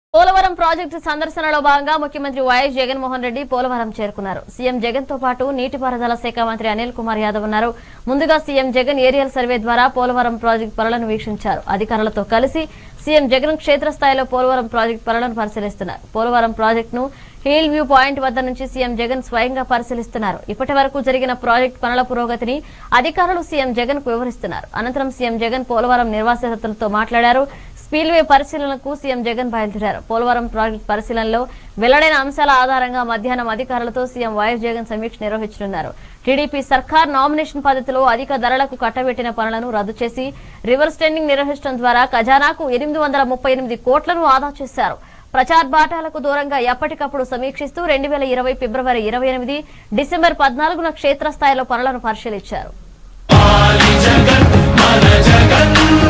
Polavaram project సందర్శనలో భాగంగా ముఖ్యమంత్రి YS Jaganmohan Reddy Polavaram చేరుకున్నారు సీఎం జగన్ తో పాటు నీటిపారుదల శాఖ మంత్రి అనిల్ కుమార్ యాదవ్ ఉన్నారు ముందుగా సీఎం జగన్ ఏరియల్ సర్వే ద్వారా పోలవరం ప్రాజెక్టు పనులను వీక్షించారు అధికారులతో కలిసి సీఎం జగన్ క్షేత్రస్థాయిలో పోలవరం ప్రాజెక్టు పనులను పరిశీలిస్తున్నారు పోలవరం ప్రాజెక్టును హిల్ వ్యూ పాయింట్ వద్ద నుంచి సీఎం జగన్ స్వయంగా పరిశీలిస్తున్నారు ఇప్పటి వరకు జరిగిన ప్రాజెక్టు పనుల పురోగతిని అధికారులు సీఎం జగన్ కు వివరిస్తున్నారు అనంతరం సీఎం జగన్ పోలవరం నిర్వాసితులతో మాట్లాడారు స్పీల్వే పరిశీలనకు సీఎం జగన్ బయలుదేరారు పోలవరం ప్రాజెక్టు పరిశీలనలో వెల్లడైన అంశాల ఆధారంగా మధ్యాహ్నం అధికారులతో సీఎం వైఎస్ జగన్ సమీక్ష నిర్వహించనున్నారు టీడీపీ సర్కార్ నామినేషన్ పద్ధతిలో అధిక ధరలకు కట్టబెట్టిన పనులను రద్దు చేసి రివర్స్ టెండింగ్ నిర్వహించడం ద్వారా ఖజానాకు ఎనిమిది వందల ముప్పై ఎనిమిది కోట్లను ఆదా చేశారు ప్రచార్ బాటాలకు దూరంగా ఎప్పటికప్పుడు సమీక్షిస్తూ రెండు వేల ఇరవై ఫిబ్రవరి ఇరవై ఎనిమిది డిసెంబర్ పద్నాలుగున క్షేత్రస్థాయిలో పనులను పరిశీలించారు జగన్ మన జగన్